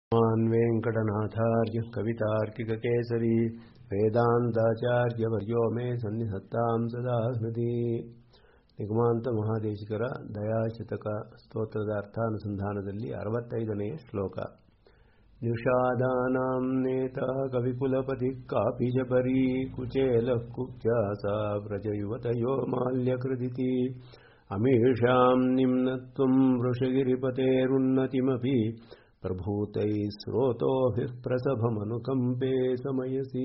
मान् वेङ्कटनाथार्य कवितार्किककेसरी ವೇದಾಂತಾಚಾರ್ಯವರ್ಯೋ ಮೇ ಸನ್ನಿಧತ್ತಾಂ ಸದಾ ಹೃದಿ ನಿಗಮಾಂತ ಮಹಾದೇಶಿಕರ ದಯಾಶತಕ ಸ್ತೋತ್ರದ ಅರ್ಥಾನುಸಂಧಾನದಲ್ಲಿ ಅರವತ್ತೈದನೆಯ ಶ್ಲೋಕ ನಿಷಾದಾನಾಂ ನೇತ ಕವಿಕುಲಪತಿ ಕಾಪಿ ಜಪರಿ ಕುಚೇಲ ಕುಬ್ಜಾಸ ವ್ರಜಯುವತಯೋ ಮಾಲ್ಯಕೃದಿತಿ ಅಮೀಷಾಂ ನಿಮ್ನತ್ವಂ ವೃಷಗಿರಿಪತೇರುನ್ನತಿಮಪಿ ಪ್ರಭೂತೈ ಸ್ರೋತೋಭಿಃ ಪ್ರಸಭಮನುಕಂಪೆ ಸಮಯಸಿ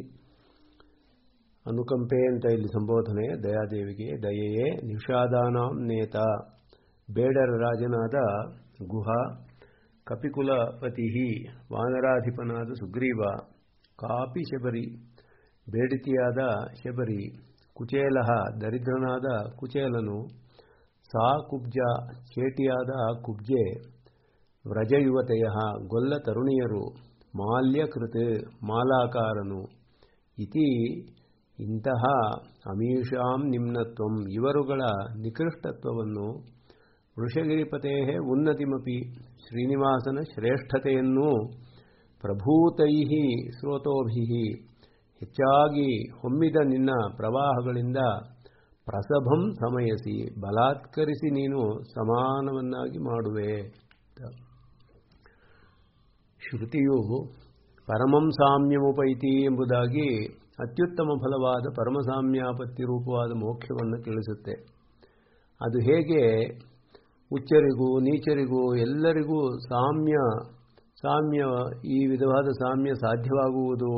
ಅನುಕಂಪೆ ಅಂತ ಇಲ್ಲಿ ಸಂಬೋಧನೆ ದಯಾದೇವಿಗೆ ದಯೆಯೇ ನಿಷಾದಾನಾಂ ನೇತ ಬೇಡರ ರಾಜನಾದ ಗುಹ ಕಪಿಕುಲಪತಿ ವಾನರಾಧಿಪನಾದ ಸುಗ್ರೀವ ಕಾಪಿ ಶಬರಿ ಬೇಡಿತಿಯಾದ ಶಬರಿ ಕುಚೇಲ ದರಿದ್ರನಾದ ಕುಚೇಲನು ಸಾ ಕುಬ್ಜ ಚೇಟಿಯಾದ ಕುಬ್ಜೆ ವ್ರಜಯುವತೆಯ ಗೊಲ್ಲ ತರುಣಿಯರು ಮಾಲ್ಯಕೃತ್ ಮಾಲಾಕಾರನು ಇತಿ ಇಂತಹ ಅಮೀಷಾಂ ನಿಮ್ನತ್ವಂ ಇವರುಗಳ ನಿಕೃಷ್ಟತ್ವವನ್ನು ವೃಷಗಿರಿಪತೆ ಉನ್ನತಿಮಪಿ ಶ್ರೀನಿವಾಸನ ಶ್ರೇಷ್ಠತೆಯನ್ನು ಪ್ರಭೂತೈ ಸ್ರೋತೋಭಿ ಹೆಚ್ಚಾಗಿ ಹೊಮ್ಮಿದ ನಿನ್ನ ಪ್ರವಾಹಗಳಿಂದ ಪ್ರಸಭಂ ಸಮಯಸಿ ಬಲಾತ್ಕರಿಸಿ ನೀನು ಸಮಾನವನ್ನಾಗಿ ಮಾಡುವೆ ಶ್ರುತಿಯು ಪರಮಂ ಸಾಮ್ಯಮುಪೈತಿ ಎಂಬುದಾಗಿ ಅತ್ಯುತ್ತಮ ಫಲವಾದ ಪರಮಸಾಮ್ಯಾಪತ್ತಿ ರೂಪವಾದ ಮೋಕ್ಷವನ್ನು ತಿಳಿಸುತ್ತೆ ಅದು ಹೇಗೆ ಉಚ್ಚರಿಗೂ ನೀಚರಿಗೂ ಎಲ್ಲರಿಗೂ ಸಾಮ್ಯ ಸಾಮ್ಯ ಈ ವಿಧವಾದ ಸಾಮ್ಯ ಸಾಧ್ಯವಾಗುವುದು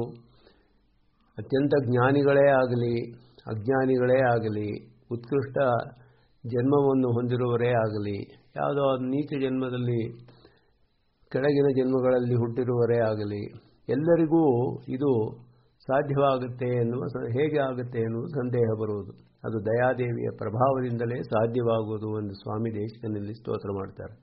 ಅತ್ಯಂತ ಜ್ಞಾನಿಗಳೇ ಆಗಲಿ ಅಜ್ಞಾನಿಗಳೇ ಆಗಲಿ ಉತ್ಕೃಷ್ಟ ಜನ್ಮವನ್ನು ಹೊಂದಿರುವವರೇ ಆಗಲಿ ಯಾವುದೋ ನೀಚ ಜನ್ಮದಲ್ಲಿ ಕೆಳಗಿನ ಜನ್ಮಗಳಲ್ಲಿ ಹುಟ್ಟಿರುವರೇ ಆಗಲಿ ಎಲ್ಲರಿಗೂ ಇದು ಸಾಧ್ಯವಾಗುತ್ತೆ ಎನ್ನುವ ಹೇಗೆ ಆಗುತ್ತೆ ಎನ್ನುವ ಸಂದೇಹ ಬರುವುದು ಅದು ದಯಾದೇವಿಯ ಪ್ರಭಾವದಿಂದಲೇ ಸಾಧ್ಯವಾಗುವುದು ಎಂದು ಸ್ವಾಮಿ ದೇಶಕನಲ್ಲಿ ಸ್ತೋತ್ರ ಮಾಡ್ತಾರೆ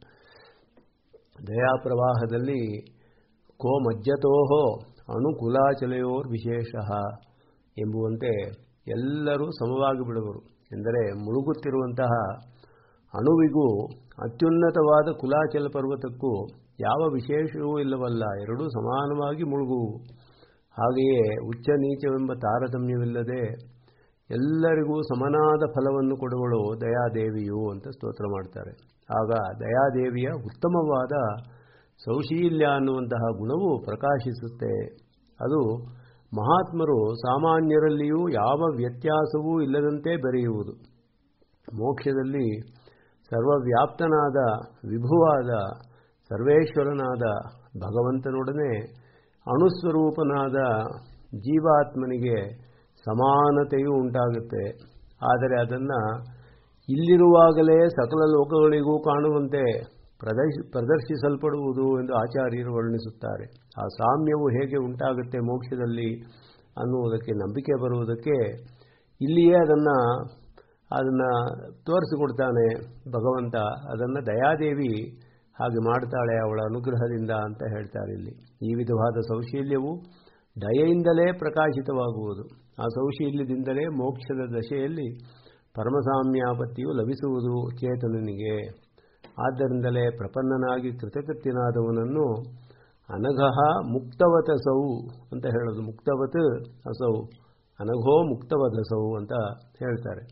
ದಯಾ ಪ್ರವಾಹದಲ್ಲಿ ಕೋ ಮಜ್ಜತೋಹೋ ಅನುಕೂಲಾಚಲೆಯೋರ್ ವಿಶೇಷ ಎಂಬುವಂತೆ ಎಲ್ಲರೂ ಸಮವಾಗಿ ಬಿಡುವರು ಎಂದರೆ ಮುಳುಗುತ್ತಿರುವಂತಹ ಅಣುವಿಗೂ ಅತ್ಯುನ್ನತವಾದ ಕುಲಾಚಲ ಪರ್ವತಕ್ಕೂ ಯಾವ ವಿಶೇಷವೂ ಇಲ್ಲವಲ್ಲ ಎರಡೂ ಸಮಾನವಾಗಿ ಮುಳುಗುವು ಹಾಗೆಯೇ ಉಚ್ಚ ನೀಚವೆಂಬ ತಾರತಮ್ಯವಿಲ್ಲದೆ ಎಲ್ಲರಿಗೂ ಸಮನಾದ ಫಲವನ್ನು ಕೊಡುವಳು ದಯಾದೇವಿಯು ಅಂತ ಸ್ತೋತ್ರ ಮಾಡ್ತಾರೆ ಆಗ ದಯಾದೇವಿಯ ಉತ್ತಮವಾದ ಸೌಶೀಲ್ಯ ಅನ್ನುವಂತಹ ಗುಣವು ಪ್ರಕಾಶಿಸುತ್ತೆ ಅದು ಮಹಾತ್ಮರು ಸಾಮಾನ್ಯರಲ್ಲಿಯೂ ಯಾವ ವ್ಯತ್ಯಾಸವೂ ಇಲ್ಲದಂತೆ ಬೆರೆಯುವುದು ಮೋಕ್ಷದಲ್ಲಿ ಸರ್ವವ್ಯಾಪ್ತನಾದ ವಿಭುವಾದ ಸರ್ವೇಶ್ವರನಾದ ಭಗವಂತನೊಡನೆ ಅಣುಸ್ವರೂಪನಾದ ಜೀವಾತ್ಮನಿಗೆ ಸಮಾನತೆಯೂ ಉಂಟಾಗುತ್ತೆ ಆದರೆ ಅದನ್ನು ಇಲ್ಲಿರುವಾಗಲೇ ಸಕಲ ಲೋಕಗಳಿಗೂ ಕಾಣುವಂತೆ ಪ್ರದರ್ಶ ಪ್ರದರ್ಶಿಸಲ್ಪಡುವುದು ಎಂದು ಆಚಾರ್ಯರು ವರ್ಣಿಸುತ್ತಾರೆ ಆ ಸಾಮ್ಯವು ಹೇಗೆ ಉಂಟಾಗುತ್ತೆ ಮೋಕ್ಷದಲ್ಲಿ ಅನ್ನುವುದಕ್ಕೆ ನಂಬಿಕೆ ಬರುವುದಕ್ಕೆ ಇಲ್ಲಿಯೇ ಅದನ್ನು ಅದನ್ನು ತೋರಿಸಿಕೊಡ್ತಾನೆ ಭಗವಂತ ಅದನ್ನು ದಯಾದೇವಿ ಹಾಗೆ ಮಾಡ್ತಾಳೆ ಅವಳ ಅನುಗ್ರಹದಿಂದ ಅಂತ ಹೇಳ್ತಾರೆ ಇಲ್ಲಿ ಈ ವಿಧವಾದ ಸೌಶೀಲ್ಯವು ದಯೆಯಿಂದಲೇ ಪ್ರಕಾಶಿತವಾಗುವುದು ಆ ಸೌಶೀಲ್ಯದಿಂದಲೇ ಮೋಕ್ಷದ ದಶೆಯಲ್ಲಿ ಪರಮಸಾಮ್ಯಾಪತ್ತಿಯು ಲಭಿಸುವುದು ಚೇತನನಿಗೆ ಆದ್ದರಿಂದಲೇ ಪ್ರಪನ್ನನಾಗಿ ಕೃತಕೃತ್ಯನಾದವನನ್ನು ಅನಘಃ ಮುಕ್ತವತಸೌ ಅಂತ ಹೇಳೋದು ಮುಕ್ತವತ್ ಅಸೌ ಅನಘೋ ಮುಕ್ತವದಸೌ ಅಂತ ಹೇಳ್ತಾರೆ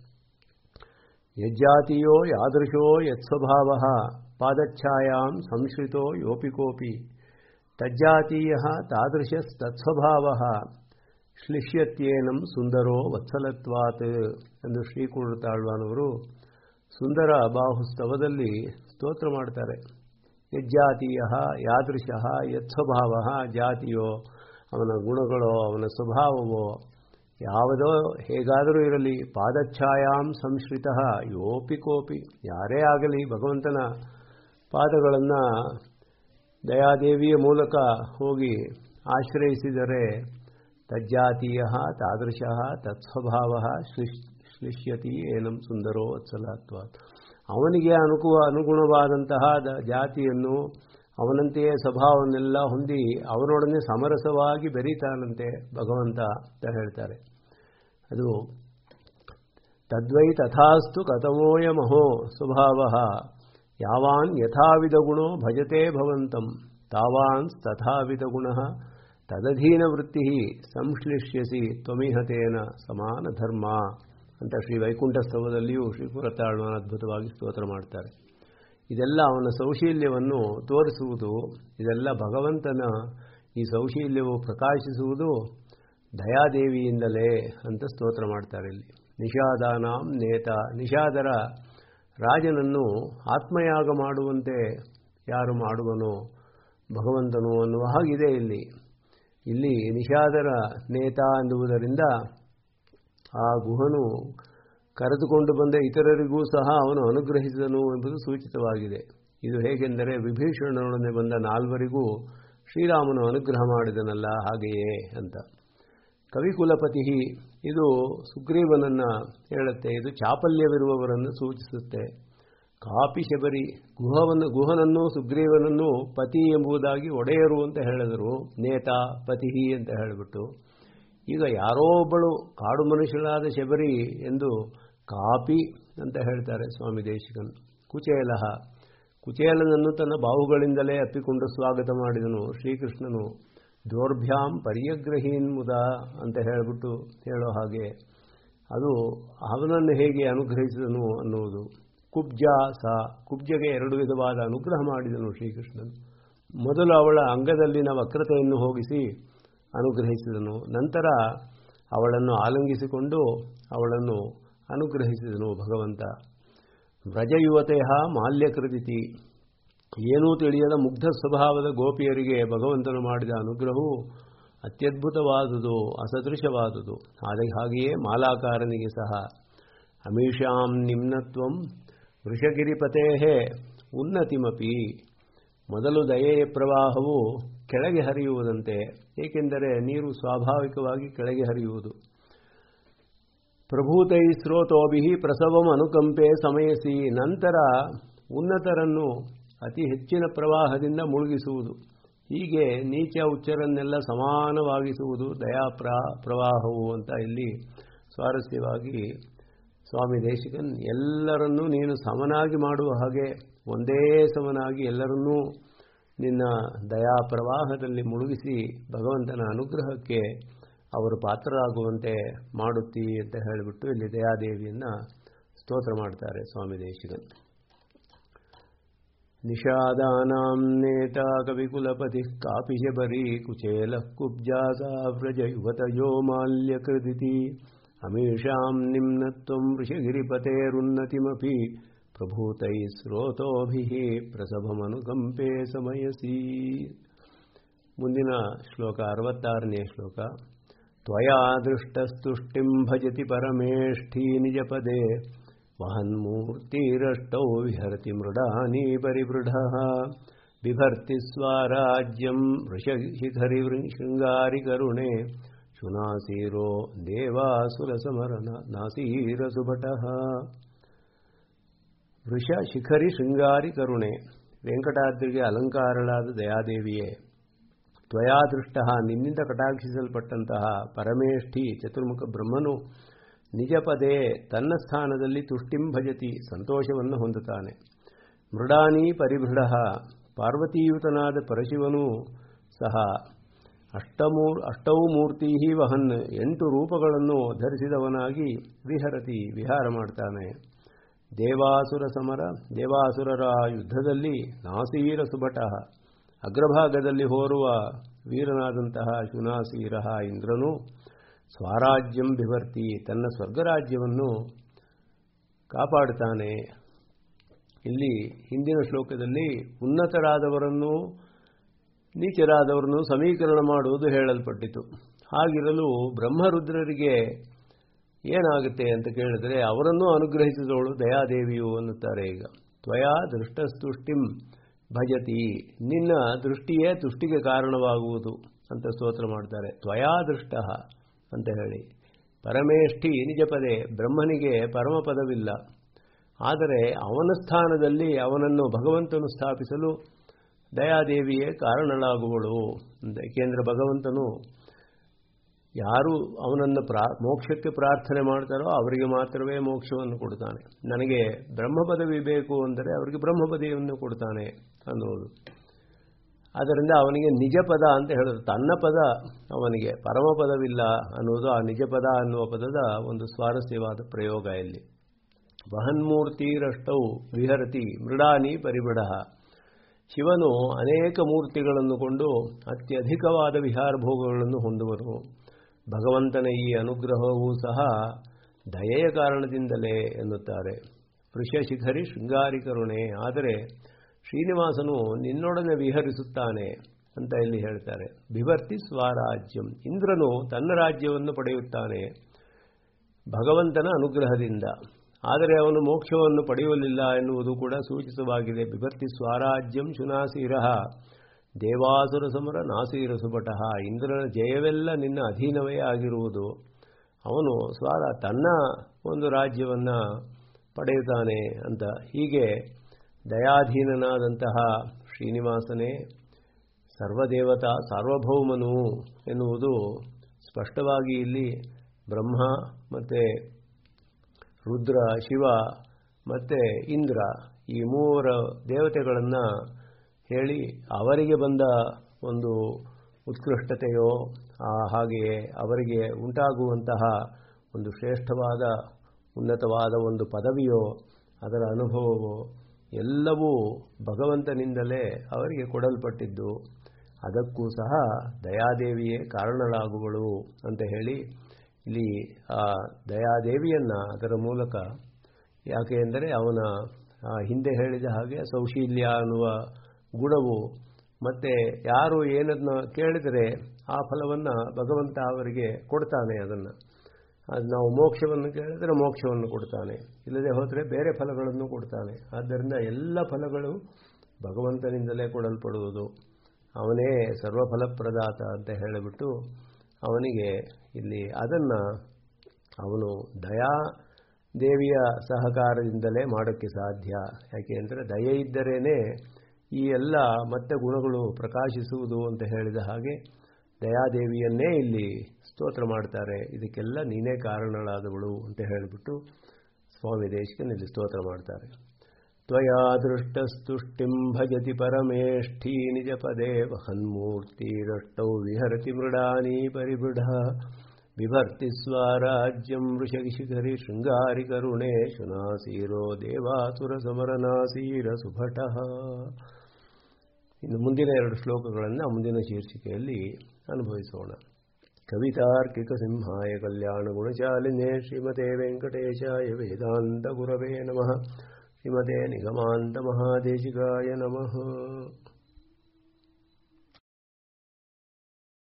ಯಜ್ಜಾತಿಯೋ ಯಾದೃಶೋ ಯತ್ಸ್ವಭಾವ ಪಾದಚ್ಛಾಯಾಂ ಸಂಶ್ರಿತೋ ಯೋಪಿ ಕೋಪಿ ತಜ್ಜಾತೀಯ ತಾದೃಶಸ್ತತ್ಸ್ವಭಾವ ಶ್ಲಿಷ್ಯತ್ಯೇನಂ ಸುಂದರೋ ವತ್ಸಲತ್ವಾತ್ ಎಂದು ಶ್ರೀಕೂರ್ತಾಳ್ವಾನವರು ಸುಂದರ ಬಾಹುಸ್ತವದಲ್ಲಿ ಸ್ತೋತ್ರ ಮಾಡ್ತಾರೆ ಯಜ್ಜಾತೀಯ ಯಾದೃಶ ಯತ್ಸ್ವಭಾವ ಜಾತಿಯೋ ಅವನ ಗುಣಗಳೋ ಅವನ ಸ್ವಭಾವವೋ ಯಾವುದೋ ಹೇಗಾದರೂ ಇರಲಿ ಪಾದಚ್ಛಾಯಾಂ ಸಂಶ್ರಿತ ಯೋಪಿ ಕೋಪಿ ಯಾರೇ ಆಗಲಿ ಭಗವಂತನ ಪಾದಗಳನ್ನು ದಯಾದೇವಿಯ ಮೂಲಕ ಹೋಗಿ ಆಶ್ರಯಿಸಿದರೆ ತಜ್ಜಾತೀಯ ತಾದೃಶ ತತ್ಸ್ವಭಾವ ಶ್ಲಿಷ್ಯತಿ ಏನಂ ಸುಂದರೋ ವತ್ಸಲತ್ವ ಅವನಿಗೆ ಅನುಕೂ ಅನುಗುಣವಾದಂತಹ ಜಾತಿಯನ್ನು ಅವನಂತೆಯೇ ಸ್ವಭಾವವನ್ನೆಲ್ಲ ಹೊಂದಿ ಅವನೊಡನೆ ಸಮರಸವಾಗಿ ಬೆರೀತಾನಂತೆ ಭಗವಂತ ಅಂತ ಹೇಳ್ತಾರೆ ಅದು ತದ್ವೈ ತಥಾಸ್ತು ಕಥಮೋಯಮಹೋ ಸ್ವಭಾವ ಯಾವಾನ್ ಯಥಾವಿಧ ಗುಣೋ ಭಜತೆ ಭವಂತಂ ತಾವಾನ್ ತಥಾವಿಧ ಗುಣ ತದಧೀನ ವೃತ್ತಿ ಸಂಶ್ಲಿಷ್ಯಸಿ ತ್ವಮಿಹತೇನ ಸಮಾನ ಧರ್ಮ ಅಂತ ಶ್ರೀ ವೈಕುಂಠ ಸ್ತವದಲ್ಲಿಯೂ ಶ್ರೀ ಪುರತಾಳ್ವನ ಅದ್ಭುತವಾಗಿ ಸ್ತೋತ್ರ ಮಾಡ್ತಾರೆ ಇದೆಲ್ಲ ಅವನ ಸೌಶೀಲ್ಯವನ್ನು ತೋರಿಸುವುದು ಇದೆಲ್ಲ ಭಗವಂತನ ಈ ಸೌಶೀಲ್ಯವು ಪ್ರಕಾಶಿಸುವುದು ದಯಾದೇವಿಯಿಂದಲೇ ಅಂತ ಸ್ತೋತ್ರ ಮಾಡ್ತಾರೆ ಇಲ್ಲಿ ನಿಷಾದಾನಾಂ ನೇತ ನಿಷಾದರ ರಾಜನನ್ನು ಆತ್ಮಯಾಗ ಮಾಡುವಂತೆ ಯಾರು ಮಾಡುವನೋ ಭಗವಂತನು ಅನ್ನುವ ಹಾಗಿದೆ ಇಲ್ಲಿ ಇಲ್ಲಿ ನಿಷಾದರ ನೇತ ಅನ್ನುವುದರಿಂದ ಆ ಗುಹನು ಕರೆದುಕೊಂಡು ಬಂದ ಇತರರಿಗೂ ಸಹ ಅವನು ಅನುಗ್ರಹಿಸಿದನು ಎಂಬುದು ಸೂಚಿತವಾಗಿದೆ ಇದು ಹೇಗೆಂದರೆ ವಿಭೀಷಣನೊಡನೆ ಬಂದ ನಾಲ್ವರಿಗೂ ಶ್ರೀರಾಮನು ಅನುಗ್ರಹ ಮಾಡಿದನಲ್ಲ ಹಾಗೆಯೇ ಅಂತ ಕವಿಕುಲಪತಿ ಇದು ಸುಗ್ರೀವನನ್ನು ಹೇಳುತ್ತೆ ಇದು ಚಾಪಲ್ಯವಿರುವವರನ್ನು ಸೂಚಿಸುತ್ತೆ ಕಾಪಿ ಶಬರಿ ಗುಹವನ್ನು ಗುಹನನ್ನು ಸುಗ್ರೀವನನ್ನು ಪತಿ ಎಂಬುದಾಗಿ ಒಡೆಯರು ಅಂತ ಹೇಳಿದರು ನೇತ ಪತಿ ಅಂತ ಹೇಳಿಬಿಟ್ಟು ಈಗ ಯಾರೋ ಒಬ್ಬಳು ಕಾಡು ಮನುಷ್ಯಳಾದ ಶಬರಿ ಎಂದು ಕಾಪಿ ಅಂತ ಹೇಳ್ತಾರೆ ಸ್ವಾಮಿ ದೇಶಿಕನ್ ಕುಚೇಲಹ ಕುಚೇಲನನ್ನು ತನ್ನ ಬಾಹುಗಳಿಂದಲೇ ಅಪ್ಪಿಕೊಂಡು ಸ್ವಾಗತ ಮಾಡಿದನು ಶ್ರೀಕೃಷ್ಣನು ದೌರ್ಭ್ಯಾಂ ಪರ್ಯಗ್ರಹೀನ್ ಮುದ ಅಂತ ಹೇಳಿಬಿಟ್ಟು ಹೇಳೋ ಹಾಗೆ ಅದು ಅವನನ್ನು ಹೇಗೆ ಅನುಗ್ರಹಿಸಿದನು ಅನ್ನುವುದು ಕುಬ್ಜ ಸ ಕುಬ್ಜಗೆ ಎರಡು ವಿಧವಾದ ಅನುಗ್ರಹ ಮಾಡಿದನು ಶ್ರೀಕೃಷ್ಣನು ಮೊದಲು ಅವಳ ಅಂಗದಲ್ಲಿನ ವಕ್ರತೆಯನ್ನು ಹೋಗಿಸಿ ಅನುಗ್ರಹಿಸಿದನು ನಂತರ ಅವಳನ್ನು ಆಲಂಗಿಸಿಕೊಂಡು ಅವಳನ್ನು ಅನುಗ್ರಹಿಸಿದನು ಭಗವಂತ ವ್ರಜಯುವತೆಯ ಮಾಲ್ಯಕೃತಿ ಏನೂ ತಿಳಿಯದ ಮುಗ್ಧ ಸ್ವಭಾವದ ಗೋಪಿಯರಿಗೆ ಭಗವಂತನು ಮಾಡಿದ ಅನುಗ್ರಹವು ಅತ್ಯದ್ಭುತವಾದುದು ಅಸದೃಶವಾದುದು ಆದರೆ ಹಾಗೆಯೇ ಮಾಲಾಕಾರನಿಗೆ ಸಹ ಅಮೀಷಾಂ ನಿಮ್ನತ್ವಂ ವೃಷಗಿರಿಪತೇ ಉನ್ನತಿಮಪಿ ಮೊದಲು ದಯೆಯ ಪ್ರವಾಹವು ಕೆಳಗೆ ಹರಿಯುವುದಂತೆ ಏಕೆಂದರೆ ನೀರು ಸ್ವಾಭಾವಿಕವಾಗಿ ಕೆಳಗೆ ಹರಿಯುವುದು ಪ್ರಭೂತೈ ಸ್ರೋತೋಭಿ ಪ್ರಸವಂ ಅನುಕಂಪೆ ಸಮಯಸಿ ನಂತರ ಉನ್ನತರನ್ನು ಅತಿ ಹೆಚ್ಚಿನ ಪ್ರವಾಹದಿಂದ ಮುಳುಗಿಸುವುದು ಹೀಗೆ ನೀಚ ಉಚ್ಚರನ್ನೆಲ್ಲ ಸಮಾನವಾಗಿಸುವುದು ದಯಾ ಪ್ರ ಪ್ರವಾಹವು ಅಂತ ಇಲ್ಲಿ ಸ್ವಾರಸ್ಯವಾಗಿ ಸ್ವಾಮಿ ದೇಶಿಕನ್ ಎಲ್ಲರನ್ನೂ ನೀನು ಸಮನಾಗಿ ಮಾಡುವ ಹಾಗೆ ಒಂದೇ ಸಮನಾಗಿ ಎಲ್ಲರನ್ನೂ ನಿನ್ನ ದಯಾ ಪ್ರವಾಹದಲ್ಲಿ ಮುಳುಗಿಸಿ ಭಗವಂತನ ಅನುಗ್ರಹಕ್ಕೆ ಅವರು ಪಾತ್ರರಾಗುವಂತೆ ಮಾಡುತ್ತಿ ಅಂತ ಹೇಳಿಬಿಟ್ಟು ಇಲ್ಲಿ ದಯಾದೇವಿಯನ್ನು ಸ್ತೋತ್ರ ಮಾಡ್ತಾರೆ ಸ್ವಾಮಿ ದೇಶಿಕನ್ ನಿಷಾದಾನಾಂ ನೇತಾ ಕವಿಕುಲಪತಿ ಕಾಪಿ ಶಬರಿ ಕುಚೇಲ ಕುಬ್ಜಾಸಾ ವ್ರಜ ಯುವತಯೋ ಮಾಲ್ಯಕೃತಿ ಅಮೀಷಾಂ ನಿಮ್ನತ್ವಂ ಋಷಗಿರಿಪತೇರುನ್ನತಿಮಪಿ ಪ್ರಭೂತೈ ಸ್ರೋತೋಭಿ ಪ್ರಸಭಮನುಕಂಪೆ ಸಮಯಸಿ ಮುಂದಿನ ಶ್ಲೋಕ ಅರವತ್ತಾರನೆಯ ಶ್ಲೋಕ ತ್ವಯಾ ದೃಷ್ಟಸ್ತುಷ್ಟಿಂ ಭಜತಿ ಪರಮೇಷ್ಠೀ ನಿಜಪದೇ ವಹನ್ಮೂರ್ತಿರಷ್ಟೌ ವಿಹರತಿ ಮೃಡಾನಿ ಪರಿಮೃಢಃ ಬಿಭರ್ತಿ ಸ್ವರಾಜ್ಯಂ ವೃಷಶಿಖರಿ ಶೃಂಗಾರಿ ಕರುಣೆ ಶುನಾಸೀರೋ ದೇವಾಸುರಸಮರ ನಾಸೀರಸುಭಟಃ ವೃಷ ಶಿಖರಿ ಶೃಂಗಾರಿ ಕರುಣೆ ವೆಂಕಟಾದ್ರಿಗೆ ಅಲಂಕಾರಳಾದ ದಯಾದೇವಿಯೇ ತ್ವಯಾ ದೃಷ್ಟ ನಿನ್ನಿಂದ ಕಟಾಕ್ಷಿಸಲ್ಪಟ್ಟಂತಹ ಪರಮೇಷ್ಠಿ ಚತುರ್ಮುಖ ಬ್ರಹ್ಮನು ನಿಜ ಪದೇ ತನ್ನ ಸ್ಥಾನದಲ್ಲಿ ತುಷ್ಟಿಂ ಭಜತಿ ಸಂತೋಷವನ್ನು ಹೊಂದುತ್ತಾನೆ ಮೃಡಾನಿ ಪರಿಭೃಢ ಪಾರ್ವತೀಯುತನಾದ ಪರಶಿವನು ಸಹ ಅಷ್ಟಮೂ ಅಷ್ಟೌ ಮೂರ್ತಿ ವಹನ್ ಎಂಟು ರೂಪಗಳನ್ನು ಧರಿಸಿದವನಾಗಿ ವಿಹರತಿ ವಿಹಾರ ಮಾಡ್ತಾನೆ ದೇವಾಸುರ ಸಮರ ದೇವಾಸುರರ ಯುದ್ಧದಲ್ಲಿ ನಾಸೀರ ಸುಭಟ ಅಗ್ರಭಾಗದಲ್ಲಿ ಹೋರುವ ವೀರನಾದಂತಹ ಶುನಾಸೀರ ಇಂದ್ರನು ಸ್ವರಾಜ್ಯಂ ಬಿಭರ್ತಿ ತನ್ನ ಸ್ವರ್ಗರಾಜ್ಯವನ್ನು ಕಾಪಾಡುತ್ತಾನೆ ಇಲ್ಲಿ ಹಿಂದಿನ ಶ್ಲೋಕದಲ್ಲಿ ಉನ್ನತರಾದವರನ್ನು ನೀಚರಾದವರನ್ನು ಸಮೀಕರಣ ಮಾಡುವುದು ಹೇಳಲ್ಪಟ್ಟಿತು ಹಾಗಿರಲು ಬ್ರಹ್ಮರುದ್ರರಿಗೆ ಏನಾಗುತ್ತೆ ಅಂತ ಕೇಳಿದರೆ ಅವರನ್ನೂ ಅನುಗ್ರಹಿಸಿದವಳು ದಯಾದೇವಿಯು ಅನ್ನುತ್ತಾರೆ ಈಗ ತ್ವಯಾ ದೃಷ್ಟಸ್ತುಷ್ಟಿಂ ಭಜತಿ ನಿನ್ನ ದೃಷ್ಟಿಯೇ ತುಷ್ಟಿಗೆ ಕಾರಣವಾಗುವುದು ಅಂತ ಸ್ತೋತ್ರ ಮಾಡ್ತಾರೆ ತ್ವಯಾ ದೃಷ್ಟ ಅಂತ ಹೇಳಿ ಪರಮೇಷ್ಠಿ ನಿಜ ಪದೇ ಬ್ರಹ್ಮನಿಗೆ ಪರಮಪದವಿಲ್ಲ ಆದರೆ ಅವನ ಸ್ಥಾನದಲ್ಲಿ ಅವನನ್ನು ಭಗವಂತನು ಸ್ಥಾಪಿಸಲು ದಯಾದೇವಿಯೇ ಕಾರಣಳಾಗುವಳು ಅಂತ ಏಕೆಂದರೆ ಭಗವಂತನು ಯಾರು ಅವನನ್ನು ಪ್ರಾ ಮೋಕ್ಷಕ್ಕೆ ಪ್ರಾರ್ಥನೆ ಮಾಡ್ತಾರೋ ಅವರಿಗೆ ಮಾತ್ರವೇ ಮೋಕ್ಷವನ್ನು ಕೊಡ್ತಾನೆ ನನಗೆ ಬ್ರಹ್ಮ ಪದವಿ ಬೇಕು ಅಂದರೆ ಅವರಿಗೆ ಬ್ರಹ್ಮ ಪದವಿಯನ್ನು ಕೊಡ್ತಾನೆ ಅನ್ನೋದು ಆದ್ದರಿಂದ ಅವನಿಗೆ ನಿಜ ಪದ ಅಂತ ಹೇಳಿದ್ರು ತನ್ನ ಪದ ಅವನಿಗೆ ಪರಮ ಪದವಿಲ್ಲ ಅನ್ನುವುದು ಆ ನಿಜ ಪದ ಅನ್ನುವ ಪದದ ಒಂದು ಸ್ವಾರಸ್ಯವಾದ ಪ್ರಯೋಗ ಇಲ್ಲಿ ವಹನ್ಮೂರ್ತಿರಷ್ಟೌ ವಿಹರತಿ ಮೃಡಾನಿ ಪರಿಬಿಡ ಶಿವನು ಅನೇಕ ಮೂರ್ತಿಗಳನ್ನು ಕೊಂಡು ಅತ್ಯಧಿಕವಾದ ವಿಹಾರ ಭೋಗಗಳನ್ನು ಹೊಂದುವನು ಭಗವಂತನ ಈ ಅನುಗ್ರಹವೂ ಸಹ ದಯೆಯ ಕಾರಣದಿಂದಲೇ ಎನ್ನುತ್ತಾರೆ ವೃಷಶಿಖರಿ ಶೃಂಗಾರಿ ಕರುಣೆ ಆದರೆ ಶ್ರೀನಿವಾಸನು ನಿನ್ನೊಡನೆ ವಿಹರಿಸುತ್ತಾನೆ ಅಂತ ಇಲ್ಲಿ ಹೇಳ್ತಾರೆ ಬಿಭರ್ತಿ ಸ್ವರಾಜ್ಯಂ ಇಂದ್ರನು ತನ್ನ ರಾಜ್ಯವನ್ನು ಪಡೆಯುತ್ತಾನೆ ಭಗವಂತನ ಅನುಗ್ರಹದಿಂದ ಆದರೆ ಅವನು ಮೋಕ್ಷವನ್ನು ಪಡೆಯಲಿಲ್ಲ ಎನ್ನುವುದು ಕೂಡ ಸೂಚಿತವಾಗಿದೆ ಬಿಭರ್ತಿ ಸ್ವರಾಜ್ಯಂ ಶುನಾಸೀರಃ ದೇವಾಸುರ ಸಮರ ನಾಸೀರ ಸುಪಟಃ ಇಂದ್ರನ ಜಯವೆಲ್ಲ ನಿನ್ನ ಅಧೀನವೇ ಆಗಿರುವುದು ಅವನು ಸ್ವರ ತನ್ನ ಒಂದು ರಾಜ್ಯವನ್ನು ಪಡೆಯುತ್ತಾನೆ ಅಂತ ಹೀಗೆ ದಯಾಧೀನನಾದಂತಹ ಶ್ರೀನಿವಾಸನೇ ಸರ್ವದೇವತಾ ಸಾರ್ವಭೌಮನು ಎನ್ನುವುದು ಸ್ಪಷ್ಟವಾಗಿ ಇಲ್ಲಿ ಬ್ರಹ್ಮ ಮತ್ತು ರುದ್ರ ಶಿವ ಮತ್ತು ಇಂದ್ರ ಈ ಮೂವರ ದೇವತೆಗಳನ್ನು ಹೇಳಿ ಅವರಿಗೆ ಬಂದ ಒಂದು ಉತ್ಕೃಷ್ಟತೆಯೋ ಹಾಗೆಯೇ ಅವರಿಗೆ ಉಂಟಾಗುವಂತಹ ಒಂದು ಶ್ರೇಷ್ಠವಾದ ಉನ್ನತವಾದ ಒಂದು ಪದವಿಯೋ ಅದರ ಅನುಭವವೋ ಎಲ್ಲವೂ ಭಗವಂತನಿಂದಲೇ ಅವರಿಗೆ ಕೊಡಲ್ಪಟ್ಟಿದ್ದು ಅದಕ್ಕೂ ಸಹ ದಯಾದೇವಿಯೇ ಕಾರಣಳಾಗುವಳು ಅಂತ ಹೇಳಿ ಇಲ್ಲಿ ಆ ದಯಾದೇವಿಯನ್ನು ಅದರ ಮೂಲಕ ಯಾಕೆ ಎಂದರೆ ಅವನ ಹಿಂದೆ ಹೇಳಿದ ಹಾಗೆ ಸೌಶೀಲ್ಯ ಅನ್ನುವ ಗುಣವು ಮತ್ತು ಯಾರು ಏನನ್ನು ಕೇಳಿದರೆ ಆ ಫಲವನ್ನು ಭಗವಂತ ಅವರಿಗೆ ಕೊಡ್ತಾನೆ ಅದನ್ನು ಅದು ನಾವು ಮೋಕ್ಷವನ್ನು ಕೇಳಿದರೆ ಮೋಕ್ಷವನ್ನು ಕೊಡ್ತಾನೆ ಇಲ್ಲದೆ ಹೋದರೆ ಬೇರೆ ಫಲಗಳನ್ನು ಕೊಡ್ತಾನೆ ಆದ್ದರಿಂದ ಎಲ್ಲ ಫಲಗಳು ಭಗವಂತನಿಂದಲೇ ಕೊಡಲ್ಪಡುವುದು ಅವನೇ ಸರ್ವಫಲಪ್ರದಾತ ಅಂತ ಹೇಳಿಬಿಟ್ಟು ಅವನಿಗೆ ಇಲ್ಲಿ ಅದನ್ನು ಅವನು ದಯಾ ದೇವಿಯ ಸಹಕಾರದಿಂದಲೇ ಮಾಡೋಕ್ಕೆ ಸಾಧ್ಯ ಯಾಕೆ ಅಂದರೆ ದಯೆ ಇದ್ದರೇನೆ ಈ ಎಲ್ಲ ಮತ್ತೆ ಗುಣಗಳು ಪ್ರಕಾಶಿಸುವುದು ಅಂತ ಹೇಳಿದ ಹಾಗೆ ದಯಾದೇವಿಯನ್ನೇ ಇಲ್ಲಿ ಸ್ತೋತ್ರ ಮಾಡ್ತಾರೆ ಇದಕ್ಕೆಲ್ಲ ನೀನೇ ಕಾರಣಳಾದವಳು ಅಂತ ಹೇಳಿಬಿಟ್ಟು ಸ್ವಾಮಿ ದೇಶಕನಲ್ಲಿ ಸ್ತೋತ್ರ ಮಾಡ್ತಾರೆ ತ್ವಯಾ ದೃಷ್ಟಸ್ತುಷ್ಟಿಂ ಭಜತಿ ಪರಮೇಷ್ಠೀ ನಿಜ ಪದೇ ವಹನ್ಮೂರ್ತಿರಷ್ಟೌ ವಿಹರತಿ ಮೃಡಾನಿ ಪರಿಬೃಢ ಬಿಭರ್ತಿ ಸ್ವರಾಜ್ಯಂ ವೃಷಗಿಶಿಖರಿ ಶೃಂಗಾರಿ ಕರುಣೆ ಶುನಾಸೀರೋ ದೇವಾಸುರ ಸಮರನಾಸೀರ ಸುಭಟಃ ಇನ್ನು ಮುಂದಿನ ಎರಡು ಶ್ಲೋಕಗಳನ್ನು ಮುಂದಿನ ಶೀರ್ಷಿಕೆಯಲ್ಲಿ ಅನುಭವಿಸೋಣ ಕವಿತಾರ್ಕಿಕ ಸಿಂಹಾಯ ಕಲ್ಯಾಣ ಗುಣಶಾಲಿನೇ ಶ್ರೀಮತೆ ವೆಂಕಟೇಶಾಯ ವೇದಾಂತ ಗುರವೇ ನಮಃ ಶ್ರೀಮತೆ ನಿಗಮಾಂತ ಮಹಾದೇಶಿಕಾಯ ನಮಃ